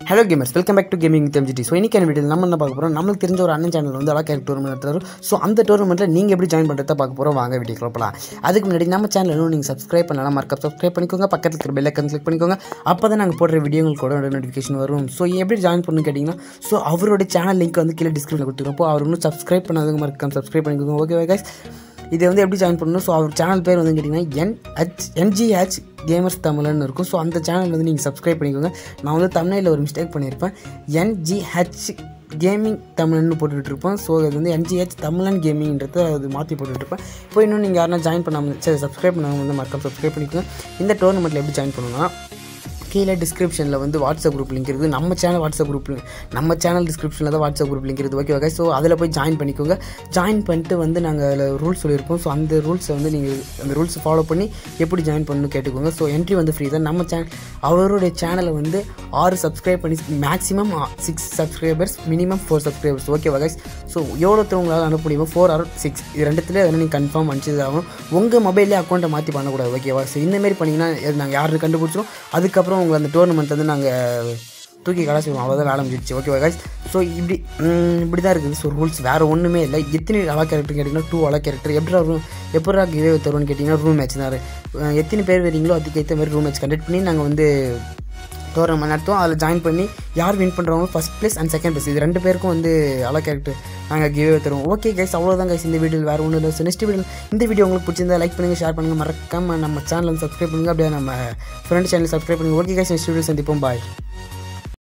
hello gamers welcome back to gaming தெரிஞ்சிட்டி so இன்றைக்கான video நம்ம என்ன பார்க்க போகிறோம் நம்மளுக்கு தெரிஞ்ச ஒரு அண்ணன் சேனல் வந்து அலா கேரக்டர் டோர்னமெண்ட் நடத்துறாரு ஸோ அந்த டோர்னமெண்ட்டில் நீங்கள் எப்படி ஜாயின் பண்ணுறத பார்க்க போகிறோம் வாங்க வீடியோ போகலாம் அதுக்கு முன்னாடி நம்ம சேனல் இன்னும் நீங்கள் சப்ஸ்கிரைப் பண்ணலாம் மறக்க சப்ஸ்கிரைப் பண்ணிக்கோங்க பக்கத்தில் இருக்கிற பெல் ஐக்கன் கிளிக் பண்ணிக்கோங்க அப்போ தான் நாங்கள் போடுற வீடியோங்களுக்கு கூட நோட்டிஃபிகேஷன் வரும் ஸோ எப்படி ஜாயின் பண்ணணும்னு கேட்டிங்கன்னா ஸோ அவரோட சேனல் லிங்க் வந்து கீழே டிஸ்கிரிப்ஷனில் கொடுத்துருப்போம் அப்போ அவர் இன்னும் சப்ஸ்கிரைப் பண்ணாதவங்க மறக்காம சப்ஸ்கிரைப் பண்ணிக்கோங்க ஓகே கைஸ் இது வந்து எப்படி ஜாயின் பண்ணணும் ஸோ அவர் சேனல் பேர் வந்து கேட்டிங்கன்னா என்ஹெச் என்ஜிஹெச் கேமர்ஸ் தமிழ்னு இருக்கும் ஸோ அந்த சேனல் வந்து நீங்கள் சப்ஸ்கிரைப் பண்ணிக்கோங்க நான் வந்து தமிழில் ஒரு மிஸ்டேக் பண்ணியிருப்பேன் என்ஜிஹெச் கேமிங் தமிழ்னு போட்டுட்ருப்பேன் ஸோ அது வந்து என்ஜிஹெச் தமிழன் கேமிங்ன்றது அது மாற்றி போட்டுட்ருப்பேன் இப்போ இன்னும் நீங்கள் யாருன்னா ஜாயின் பண்ணாமல் சரி சப்ஸ்கிரைப் பண்ணாமல் வந்து மறக்காம சப்ஸ்கிரைப் பண்ணிக்கோங்க இந்த டோர்னமெண்ட்டில் எப்படி ஜாயின் பண்ணணும்னா கீழே டிஸ்கிரிப்ஷனில் வந்து வாட்ஸ்அப் குரூப் லிங்க் இருக்குது நம்ம சேனல் வாட்ஸ்அப் குரூப் நம்ம சேனல் டிஸ்கிரிப்ஷனில் தான் வாட்ஸ்அப் குரூப் லிங்க் இருக்குது ஓகே ஓகே ஸோ அதில் போய் ஜாயின் பண்ணிக்கோங்க ஜாயின் பண்ணிட்டு வந்து நாங்கள் அதில் ரூல்ஸ் சொல்லியிருப்போம் ஸோ அந்த ரூல்ஸை வந்து நீங்கள் அந்த ரூல்ஸ் ஃபாலோ பண்ணி எப்படி ஜாயின் பண்ணணும் கேட்டுக்கோங்க ஸோ என்ட்ரி வந்து ஃப்ரீ தான் நம்ம சேனல் அவருடைய சேனலை வந்து ஆறு சப்ஸ்கிரைப் பண்ணி maximum six subscribers minimum four subscribers okay guys so எவ்வளோத்த உங்களால் அனுப்ப முடியுமோ ஃபோர் ஆர் சிக்ஸ் இது ரெண்டுத்துல எதனா நீங்கள் கன்ஃபார்ம் அனுப்பிச்சது ஆகும் உங்கள் மொபைல்லே அக்கௌண்ட்டை மாற்றி பண்ணக்கூடாது ஓகேவா ஸோ இந்தமாரி பண்ணிங்கன்னா நாங்கள் யாருன்னு கண்டுபிடிச்சிரும் அதுக்கப்புறம் உங்களை அந்த டோர்னமெண்ட் வந்து நாங்கள் தூக்கி கலாச்சிடுவோம் அவ்வளோதான் வேலை முடிஞ்சிச்சு ஓகேவா கைஸ் ஸோ இப்படி ம், இப்படி தான் இருக்குது ஸோ ரூல்ஸ் வேறு ஒன்றுமே இல்லை எத்தனை அலா கேரக்டர் கேட்டிங்கன்னா டூ அலா கேரக்டர் எப்படி வரும் எப்படா கிவே தருவோம்னு கேட்டிங்கன்னா ரூம் மேட்ச் தான் அஹ் எத்தனை பேர் வரீங்களோ அதுக்கேற்ற மாதிரி ரூம் மேட்ச் கண்டக்ட் பண்ணி நாங்கள் வந்து டோர்னமெண்ட் நடத்துவோம் அதில் ஜாயின் பண்ணி யார் வின் பண்ணுறவங்க first place and second place இது ரெண்டு பேருக்கும் வந்து அலா கேரக்டர் நாங்கள் கிவே தருவோம் ஓகே கைஸ் அவ்வளோதான் கைஸ் இந்த வீடியோவில் வேறு ஒன்றும் இல்லை ஸோ நெக்ஸ்ட் வீடியோ இந்த வீடியோ உங்களுக்கு பிடிச்சிருந்தா லைக் பண்ணுங்கள் ஷேர் பண்ணுங்கள் மறக்காம நம்ம சேனல் வந்து சப்ஸ்கிரைப் பண்ணுங்கள் அப்படியே நம்ம ஃப்ரெண்ட் சேனல் சப்ஸ்கிரைப் பண்ணுங்கள் ஓகே கைஸ் நெக்ஸ்ட் வீடியோ சந்திப்போம் பாய்